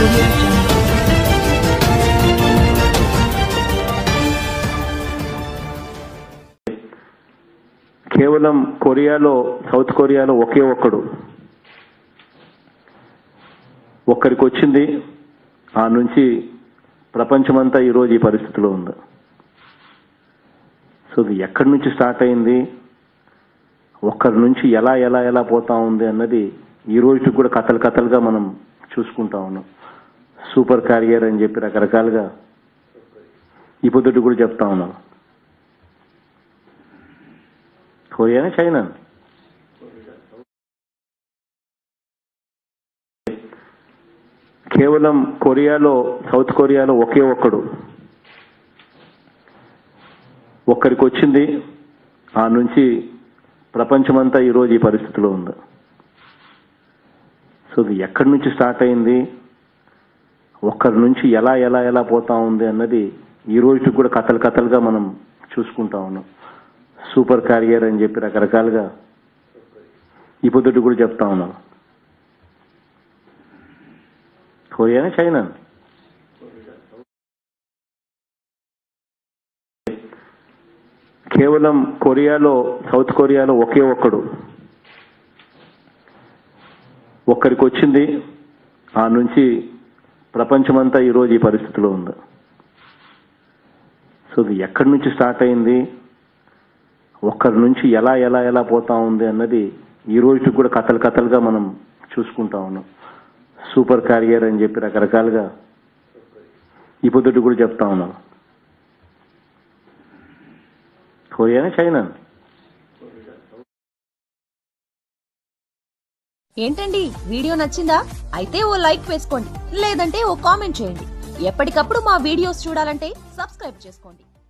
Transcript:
audio jungle. కేవలం కొరియాలో south కొరియాలో ఒకే ఒక్కడు ఒక్కరికి వచ్చింది ఆ నుంచి ప్రపంచమంతా ఈరోజు ఈ పరిస్థితిలో ఉంది సో ఇది ఎక్కడి నుంచి స్టార్ట్ అయింది ఒక్కరి నుంచి ఎలా ఎలా ఎలా పోతా ఉంది అన్నది ఈ రోజుకి కూడా కథలు కథలుగా మనం చూసుకుంటా ఉన్నాం సూపర్ క్యారియర్ అని చెప్పి రకరకాలుగా ఈ పొద్దుటి కూడా చెప్తా ఉన్నాం కొరియానా చైనా కేవలం కొరియాలో సౌత్ కొరియాలో ఒకే ఒక్కడు ఒక్కరికి వచ్చింది ఆ నుంచి ప్రపంచమంతా ఈరోజు ఈ పరిస్థితిలో ఉంది సో ఇది ఎక్కడి నుంచి స్టార్ట్ అయింది ఒక్కరి నుంచి ఎలా ఎలా ఎలా పోతా ఉంది అన్నది ఈ రోజుకి కూడా కథలు కథలుగా మనం చూసుకుంటా ఉన్నాం సూపర్ క్యారియర్ అని చెప్పి రకరకాలుగా ఈ పొద్దుటి కూడా చెప్తా ఉన్నాం కొరియానా చైనా కేవలం కొరియాలో సౌత్ కొరియాలో ఒకే ఒక్కడు ఒక్కరికి వచ్చింది ఆ నుంచి ప్రపంచమంతా ఈరోజు ఈ పరిస్థితిలో ఉంది సో ఇది ఎక్కడి నుంచి స్టార్ట్ అయింది ఒక్కరి నుంచి ఎలా ఎలా ఎలా పోతా ఉంది అన్నది ఈ రోజుకి కూడా కథలు కథలుగా మనం చూసుకుంటా ఉన్నాం సూపర్ క్యారియర్ అని చెప్పి రకరకాలుగా ఈ పొద్దుటి కూడా చెప్తా ఉన్నాం కొరియానా చైనా ఏంటండి వీడియో నచ్చిందా అయితే ఓ లైక్ వేసుకోండి లేదంటే ఓ కామెంట్ చేయండి ఎప్పటికప్పుడు మా వీడియోస్ చూడాలంటే సబ్స్క్రైబ్ చేసుకోండి